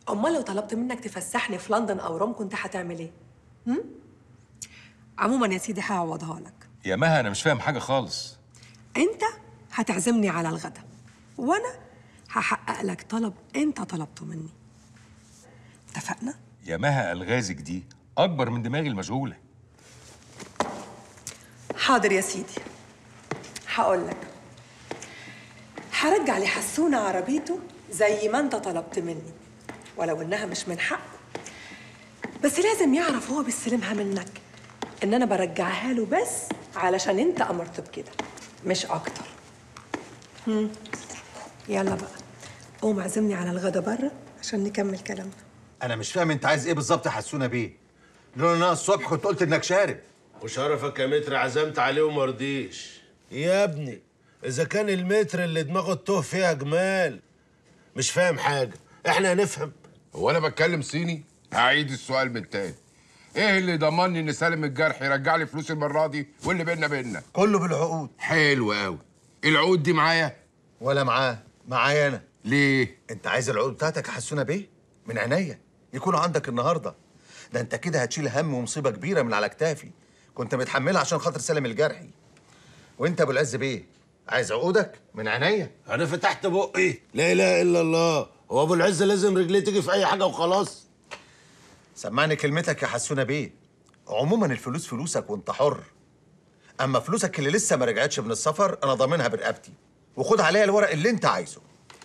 امال لو طلبت منك تفسحني في لندن او روم كنت هتعمل ايه هم؟ عموما يا سيدي هعوضها لك يا مها انا مش فاهم حاجه خالص انت هتعزمني على الغدا وانا هحقق لك طلب انت طلبته مني اتفقنا يا مها الغازك دي اكبر من دماغي المشغوله حاضر يا سيدي هقول لك هرجع لحسونة عربيته زي ما انت طلبت مني ولو انها مش من حقه بس لازم يعرف هو بيستلمها منك ان انا برجعها له بس علشان انت امرت بكده مش اكتر هم. يلا بقى قوم اعزمني على الغدا بره عشان نكمل كلامنا انا مش فاهم انت عايز ايه بالظبط يا حسونه بيه لولا انا الصبح كنت قلت انك شارب وشرفك يا متر عزمت عليه وما رضيش يا ابني اذا كان المتر اللي دماغه تتوه فيها جمال مش فاهم حاجه احنا هنفهم هو انا بتكلم صيني هعيد السؤال من تاني ايه اللي ضمني ان سالم الجرح يرجع لي فلوس المره دي واللي بينا بينا كله بالعقود حلو قوي العقود دي معايا ولا معاه معايا انا ليه انت عايز العقود بتاعتك يا حسونه بيه من عينيا يكونوا عندك النهارده ده انت كده هتشيل هم ومصيبه كبيره من على كتافي كنت متحملها عشان خاطر سالم الجرحي وانت ابو العز بيه عايز عقودك من عينيا انا فتحت بقي لا اله الا الله هو ابو العز لازم رجليه تيجي في اي حاجه وخلاص سمعني كلمتك يا حسونه بيه عموما الفلوس فلوسك وانت حر اما فلوسك اللي لسه ما رجعتش من السفر انا ضامنها برقبتي وخد عليا الورق اللي انت عايزه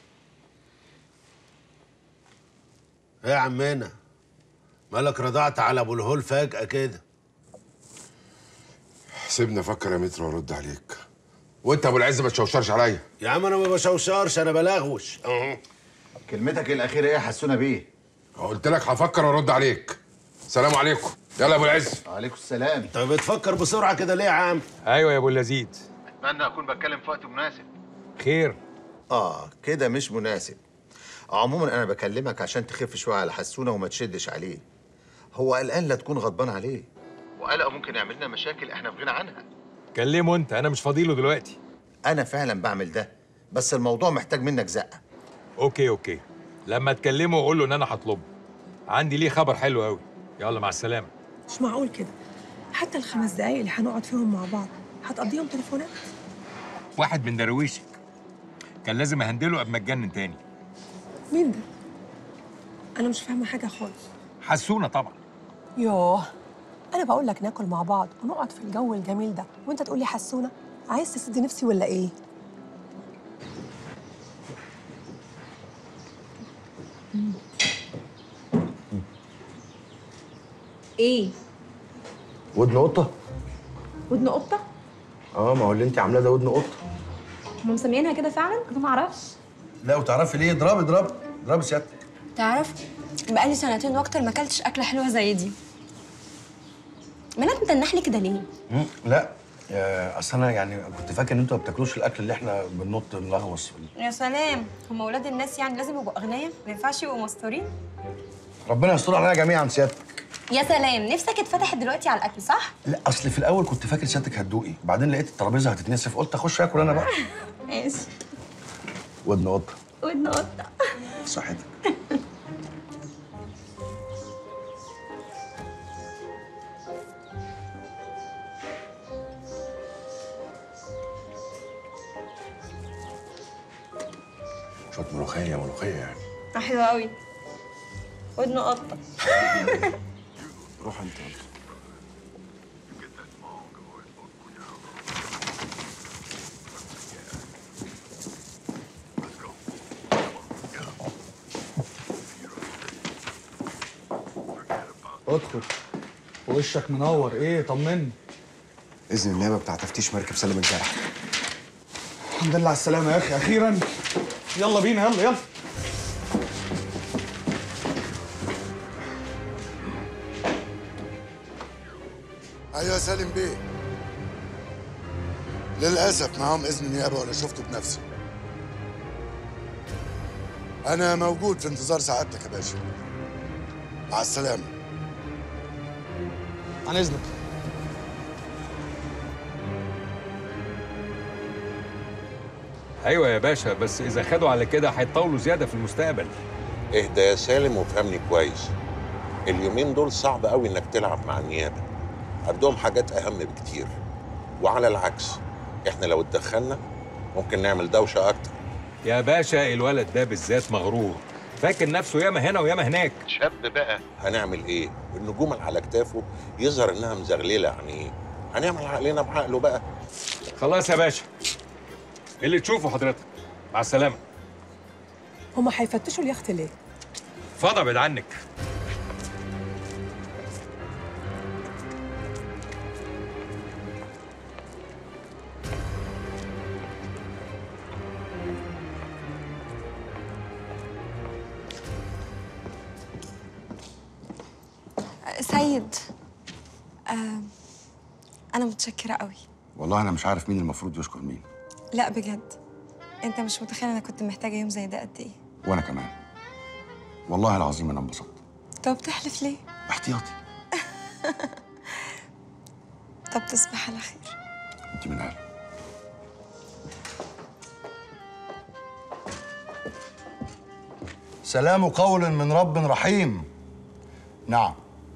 ايه يا عمنا مالك رضعت على ابو الهول فجاه كده سيبني افكر يا متر وارد عليك وانت ابو العز ما تشوشرش عليا يا عم انا ما بشوشرش انا بلغوش اهو كلمتك الاخيره ايه يا حسونه بيه قلت لك هفكر وارد عليك سلام عليكم يلا يا ابو العز وعليكم السلام انت بتفكر بسرعه كده ليه يا عم ايوه يا ابو اللذيذ اتمنى اكون بتكلم في وقت مناسب خير اه كده مش مناسب عموما انا بكلمك عشان تخف شويه على حسونه وما تشدش عليه هو قلقان لا تكون غضبان عليه وقلقه ممكن يعمل لنا مشاكل احنا في غنى عنها كلمه انت انا مش فاضيله دلوقتي انا فعلا بعمل ده بس الموضوع محتاج منك زقه اوكي اوكي لما تكلمه قول له ان انا هطلبه عندي ليه خبر حلو قوي يلا مع السلامه مش معقول كده حتى الخمس دقايق اللي هنقعد فيهم مع بعض هتقضيهم تليفونات واحد من درويشك كان لازم اهندله قبل ما اتجنن تاني مين ده انا مش فاهمه حاجه خالص حسونه طبعا يوه انا بقول لك ناكل مع بعض ونقعد في الجو الجميل ده وانت تقول لي حسونه عايز تسد نفسي ولا ايه ايه ودن قطه ودن قطه اه ما هو اللي انت عاملاه ده ودن قطه هم مسميينها كده فعلا انا ما اعرفش لا وتعرفي ليه اضربي اضربي اضربي سيادتك تعرف بقالي سنتين واكتر ما اكلتش اكله حلوه زي دي مالك متنح لي كده ليه مم، لا يا اصل انا يعني كنت فاكر ان انتوا ما بتاكلوش الاكل اللي احنا بننط نلغوص فيه يا سلام هم اولاد الناس يعني لازم يبقوا اغنياء ما ينفعش يبقوا مستورين ربنا يستر علينا جميعا سيادتك يا سلام نفسك اتفتحت دلوقتي على الاكل صح لا اصل في الاول كنت فاكر سيادتك هتدوقي بعدين لقيت الترابيزه هتتنسف قلت اخش اكل انا بقى ماشي ودن قطه ودن قطه صحتك شويه ملوخيه ملوخيه يعني حلوه قوي ودن قطه روح انت ادخل وشك منور ايه طمني اذن النيابه بتاع تفتيش مركب سلم الجرح الحمد لله على السلامه يا اخي اخيرا يلا بينا يلا يلا ايوه يا سالم بيه للاسف معاهم اذن النيابه ولا شفته بنفسي انا موجود في انتظار سعادتك يا باشا مع السلامه عن اذنك ايوه يا باشا بس اذا خدوا على كده هيطولوا زياده في المستقبل اهدى يا سالم وافهمني كويس اليومين دول صعب قوي انك تلعب مع النيابه عندهم حاجات اهم بكتير وعلى العكس احنا لو اتدخلنا ممكن نعمل دوشه اكتر يا باشا الولد ده بالذات مغرور فاكر نفسه ياما هنا وياما هناك شاب بقى هنعمل ايه النجوم اللي على كتافه يظهر انها مزغلله يعني ايه هنعمل عقلنا بعقله بقى خلاص يا باشا اللي تشوفه حضرتك مع السلامه هما هيفتشوا اليخت ليه؟ اتفضل ابعد عنك سيد آه انا متشكره قوي والله انا مش عارف مين المفروض يشكر مين لا بجد انت مش متخيل انا كنت محتاجه يوم زي ده قد ايه وانا كمان والله العظيم انا انبسطت طب بتحلف ليه احتياطي طب تصبح على خير انت من اهل سلام قول من رب رحيم نعم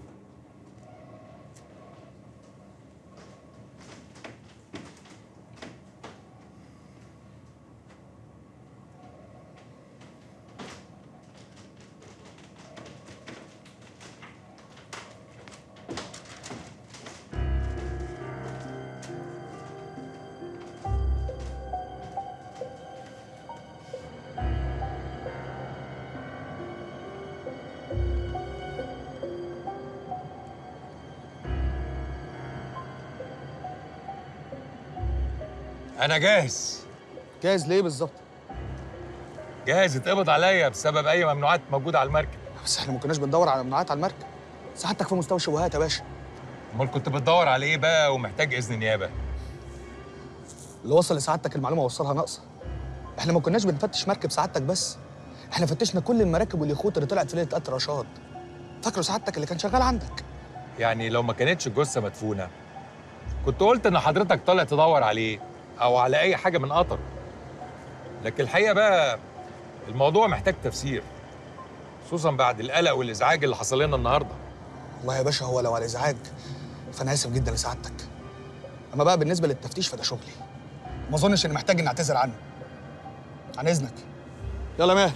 انا جاهز جاهز ليه بالظبط جاهز اتقبض عليا بسبب اي ممنوعات موجوده على المركب بس احنا ما كناش بندور على ممنوعات على المركب سعادتك في مستوى الشبهات يا باشا امال كنت بتدور على ايه بقى ومحتاج اذن نيابه اللي وصل لسعادتك المعلومه وصلها ناقصه احنا ما كناش بنفتش مركب سعادتك بس احنا فتشنا كل المراكب واليخوت اللي طلعت في ليله قتل رشاد فاكره سعادتك اللي كان شغال عندك يعني لو ما كانتش الجثه مدفونه كنت قلت ان حضرتك طالع تدور عليه او على اي حاجه من قطر لكن الحقيقه بقى الموضوع محتاج تفسير خصوصا بعد القلق والازعاج اللي حصل لنا النهارده والله يا باشا هو لو على ازعاج فانا اسف جدا لسعادتك اما بقى بالنسبه للتفتيش فده شغلي ما اظنش اني محتاج اني اعتذر عنه عن اذنك يلا ماهر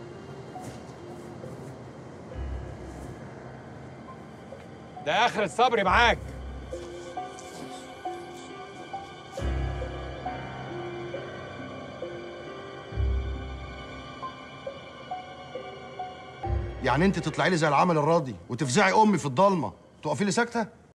ده اخر الصبر معاك يعني انت تطلعي لي زي العمل الراضي وتفزعي امي في الضلمه تقفي لي ساكته